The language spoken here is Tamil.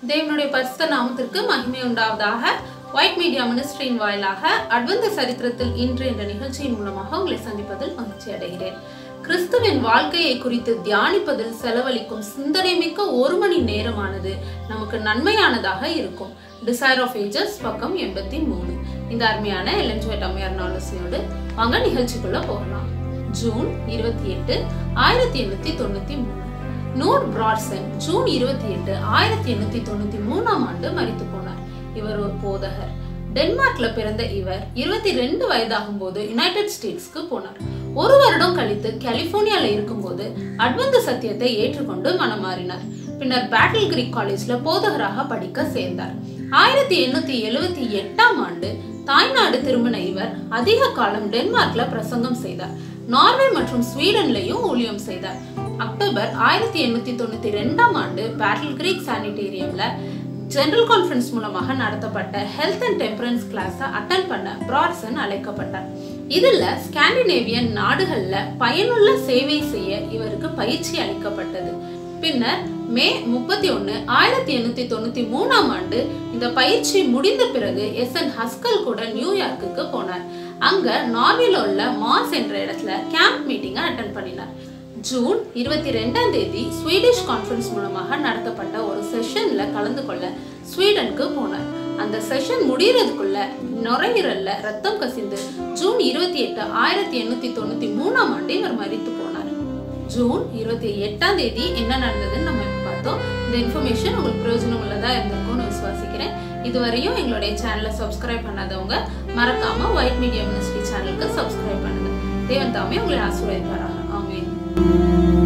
தேவனுடைய பரிசுத்த நாமத்திற்கு மகிமை உண்டாவதாக ஒயிட் மீடியா மினிஸ்ட்ரியின் வாயிலாக அட்வந்த சரித்திரத்தில் இன்று என்ற நிகழ்ச்சியின் மூலமாக உங்களை சந்திப்பதில் மகிழ்ச்சி அடைகிறேன் கிறிஸ்துவின் வாழ்க்கையை குறித்து தியானிப்பதில் செலவழிக்கும் சிந்தனை மிக்க ஒரு மணி நேரமானது நமக்கு நன்மையானதாக இருக்கும் டிசைர் ஆஃப் ஏஜஸ் பக்கம் எண்பத்தி மூணு இந்த அருமையான எலன்ஜுவேட் அம்மையார் நாலசியோடு வாங்க நிகழ்ச்சிக்குள்ள போகலாம் ஜூன் இருபத்தி எட்டு ஆயிரத்தி எண்ணூத்தி தொண்ணூத்தி மூணு நோட் பிராட்சன் ஜூன் இருபத்தி எட்டு ஆயிரத்தி எண்ணூத்தி தொண்ணூத்தி மூணாம் ஆண்டு மரித்து போனார் இவர் ஒரு போதகர் டென்மார்க்ல பிறந்த இவர் இருபத்தி ரெண்டு வயதாகும் போது யுனைடெட் ஸ்டேட்ஸ்க்கு போனார் ஒரு வருடம் கழித்து கலிபோர்னியால இருக்கும்போது அட்வந்த சத்தியத்தை ஏற்றுக்கொண்டு மனம் மாறினார் பின்னர் பேட்டில் கிரீக் காலேஜ்ல போதகராக படிக்க சேர்ந்தார் ஆயிரத்தி எண்ணூத்தி எழுவத்தி எட்டாம் ஆண்டு தாய்நாடு திரும்பின இவர் அதிக காலம் டென்மார்க்ல பிரசங்கம் செய்தார் நார்வே மற்றும் ஸ்வீடன்லயும் ஊழியம் செய்தார் அக்டோபர் ஆயிரத்தி எண்ணூத்தி தொண்ணூத்தி ரெண்டாம் ஆண்டு பேட்டில் கிரீக் சானிடேரியம்ல ஜெனரல் கான்ஃபரன்ஸ் மூலமாக நடத்தப்பட்ட ஹெல்த் அண்ட் டெம்பரன்ஸ் கிளாஸை அட்டன் பண்ண பிராட்சன் அழைக்கப்பட்டார் இதுல ஸ்காண்டினேவியன் நாடுகள்ல பயனுள்ள சேவை செய்ய இவருக்கு பயிற்சி அளிக்கப்பட்டது பின்னர் மே முப்பத்தி ஒன்னு ஆயிரத்தி எண்ணூத்தி தொண்ணூத்தி மூணாம் ஆண்டு இந்த பயிற்சி முடிந்த பிறகு எஸ் என் ஹஸ்கல் கூட நியூயார்க்குக்கு போனார் அங்க நார்வேல உள்ள மாஸ் என்ற இடத்துல கேம்ப் மீட்டிங்கை அட்டன் பண்ணினார் ஜூன் இருபத்தி ரெண்டாம் தேதி ஸ்வீடிஷ் கான்ஃபரன்ஸ் மூலமாக நடத்தப்பட்ட ஒரு செஷன்ல கலந்து கொள்ள ஸ்வீடனுக்கு போனார் அந்த செஷன் முடியறதுக்குள்ள நுரையீரல்ல ரத்தம் கசிந்து ஜூன் இருபத்தி எட்டு ஆயிரத்தி எண்ணூத்தி தொண்ணூத்தி மூணாம் ஆண்டு இவர் மறித்து போனார் ஜூன் இருபத்தி எட்டாம் தேதி என்ன நடந்ததுன்னு நம்ம இப்ப பார்த்தோம் இந்த இன்ஃபர்மேஷன் உங்களுக்கு பிரயோஜனம் உள்ளதா இருந்திருக்கும்னு விசுவாசிக்கிறேன் இதுவரையும் எங்களுடைய சேனலை சப்ஸ்கிரைப் பண்ணாதவங்க மறக்காம ஒயிட் மீடியா மினிஸ்ட்ரி சேனலுக்கு சப்ஸ்கிரைப் பண்ணுங்க தேவன் தாமே உங்களை ஆசீர்வதிப்பாராக ஆமென்